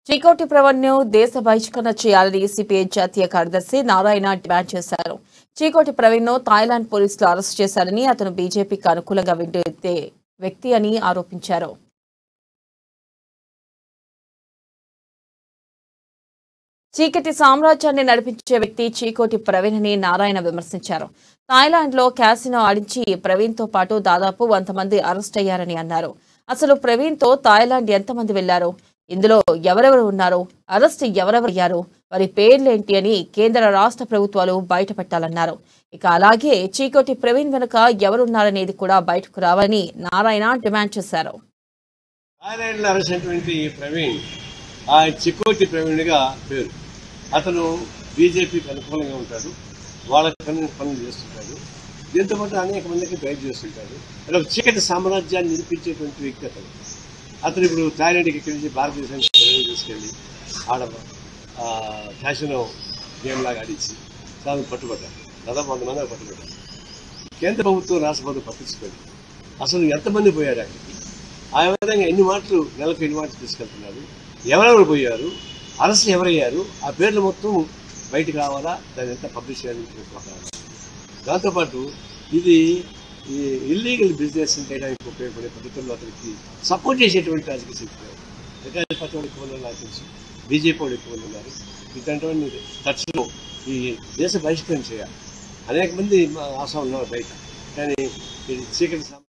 చికోటి ప్రవణ్ను దేశ బహిష్కరణ చేయాలని సిపిఐ జాతీయ కార్యదర్శి నారాయణ డిమాండ్ చేశారు చీకోటి ప్రవీణ్ ను థాయిలాండ్ పోలీసులు అరెస్ట్ చేశారని అతను బీజేపీకి అనుకూలంగా వింటే వ్యక్తి అని ఆరోపించారు చీకటి సామ్రాజ్యాన్ని నడిపించే వ్యక్తి చీకోటి ప్రవీణ్ అని నారాయణ విమర్శించారు థాయిలాండ్ లో క్యాసినో ఆడించి ప్రవీణ్ తో పాటు దాదాపు వంద మంది అరెస్ట్ అయ్యారని అన్నారు అసలు ప్రవీణ్ తో థాయిలాండ్ ఎంతమంది వెళ్లారు ఇందులో ఎవరెవరు ఉన్నారు అరెస్ట్ ఎవరెవరు అయ్యారు వారి పేర్లేంటి అని కేంద్ర రాష్ట్ర ప్రభుత్వాలు బయటపెట్టాలన్నారు ఇక అలాగే చీకోటి ప్రవీణ్ వెనుక ఎవరున్నారనేది కూడా బయటకు రావాలని నారాయణ డిమాండ్ చేశారు థాయిలాండ్లో అరెస్ట్ అయినటువంటి ప్రవీణ్ ఆ చికోటి ప్రవీణ్గా పేరు అతను బీజేపీకి అనుకూలంగా ఉంటాడు వాళ్ళ పనులు పనులు చేస్తుంటాడు దీంతో పాటు అనేక మందికి గైడ్ చేస్తుంటాడు అది ఒక చీకటి సామ్రాజ్యాన్ని నిలిపించేటువంటి వ్యక్తి అతను అతను ఇప్పుడు థాయిలాండ్కి ఇక్కడి నుంచి భారతదేశానికి ప్రవీణ్ తీసుకెళ్ళి ఆడ ఆ, క్యాసినో గేమ్ లాగా ఆడించి చాలా పట్టుబడ్డారు దాదాపు వంద మంది పట్టుబడ్డారు కేంద్ర ప్రభుత్వం రాష్ట్ర ప్రభుత్వం పట్టించుకోండి అసలు ఎంతమంది పోయారు అక్కడికి ఆ విధంగా ఎన్ని మాటలు నెలకు ఎన్ని మాటలు తీసుకెళ్తున్నారు ఎవరెవరు పోయారు అరెస్ట్ ఎవరయ్యారు ఆ పేర్లు మొత్తం బయటకు రావాలా దాన్ని ఎంత పబ్లిష్ చేయాలని కోరుకుంటున్నాను. దాంతోపాటు ఇది ఈ ఇల్లీగల్ బిజినెస్ చేయడానికి ఉపయోగపడే పద్ధతుల్లో అతనికి సపోర్ట్ చేసేటువంటి రాజకీయ శక్తులు ప్రజాధిపతి వాళ్ళు ఎక్కువ ఉన్నారు నాకు తెలుసు బీజేపీ వాళ్ళు ఎక్కువ మంది ఉన్నారు ఇట్లాంటివన్నీ ఖర్చులో ఈ దేశ బహిష్కరణ చేయాలి అనేక మంది మా ఆశ ఉన్నారు బయట కానీ ఇది చీకటి సమ-